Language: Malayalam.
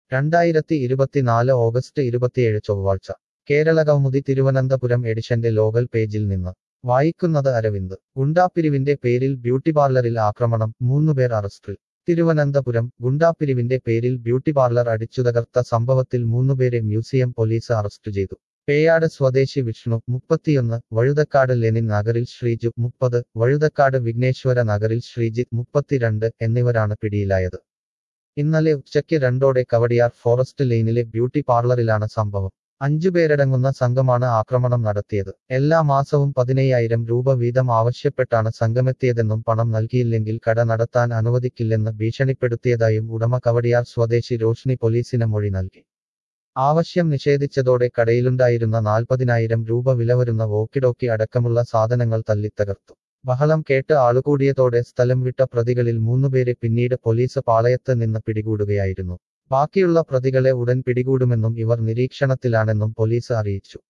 രണ്ടായിരത്തി ഇരുപത്തിനാല് ഓഗസ്റ്റ് ഇരുപത്തിയേഴ് ചൊവ്വാഴ്ച കേരളകൗമുദി തിരുവനന്തപുരം എഡിഷന്റെ ലോകൽ പേജിൽ നിന്ന് വായിക്കുന്നത് അരവിന്ദ് ഗുണ്ടാപ്പിരിവിന്റെ പേരിൽ ബ്യൂട്ടി പാർലറിൽ ആക്രമണം മൂന്നുപേർ അറസ്റ്റിൽ തിരുവനന്തപുരം ഗുണ്ടാപ്പിരിവിന്റെ പേരിൽ ബ്യൂട്ടി പാർലർ അടിച്ചുതകർത്ത സംഭവത്തിൽ മൂന്നുപേരെ മ്യൂസിയം പോലീസ് അറസ്റ്റ് ചെയ്തു പേയാട് സ്വദേശി വിഷ്ണു മുപ്പത്തിയൊന്ന് വഴുതക്കാട് ലെനിൻ നഗറിൽ ശ്രീജു മുപ്പത് വഴുതക്കാട് വിഘ്നേശ്വര നഗറിൽ ശ്രീജിത്ത് മുപ്പത്തിരണ്ട് എന്നിവരാണ് പിടിയിലായത് ഇന്നലെ ഉച്ചയ്ക്ക് രണ്ടോടെ കവടിയാർ ഫോറസ്റ്റ് ലൈനിലെ ബ്യൂട്ടി പാർലറിലാണ് സംഭവം അഞ്ചുപേരടങ്ങുന്ന സംഘമാണ് ആക്രമണം നടത്തിയത് എല്ലാ മാസവും പതിനയ്യായിരം രൂപ വീതം ആവശ്യപ്പെട്ടാണ് സംഘമെത്തിയതെന്നും പണം നൽകിയില്ലെങ്കിൽ കട നടത്താൻ അനുവദിക്കില്ലെന്ന് ഭീഷണിപ്പെടുത്തിയതായും ഉടമ കവടിയാർ സ്വദേശി രോഷ്നി പോലീസിന് മൊഴി നൽകി ആവശ്യം നിഷേധിച്ചതോടെ കടയിലുണ്ടായിരുന്ന നാൽപ്പതിനായിരം രൂപ വില വരുന്ന വോക്കിഡോക്കി അടക്കമുള്ള സാധനങ്ങൾ തല്ലിത്തകർത്തു ബഹളം കേട്ട് ആളുകൂടിയതോടെ സ്ഥലം വിട്ട പ്രതികളിൽ മൂന്നുപേരെ പിന്നീട് പോലീസ് പാളയത്ത് നിന്ന് പിടികൂടുകയായിരുന്നു ബാക്കിയുള്ള പ്രതികളെ ഉടൻ പിടികൂടുമെന്നും ഇവർ നിരീക്ഷണത്തിലാണെന്നും പോലീസ് അറിയിച്ചു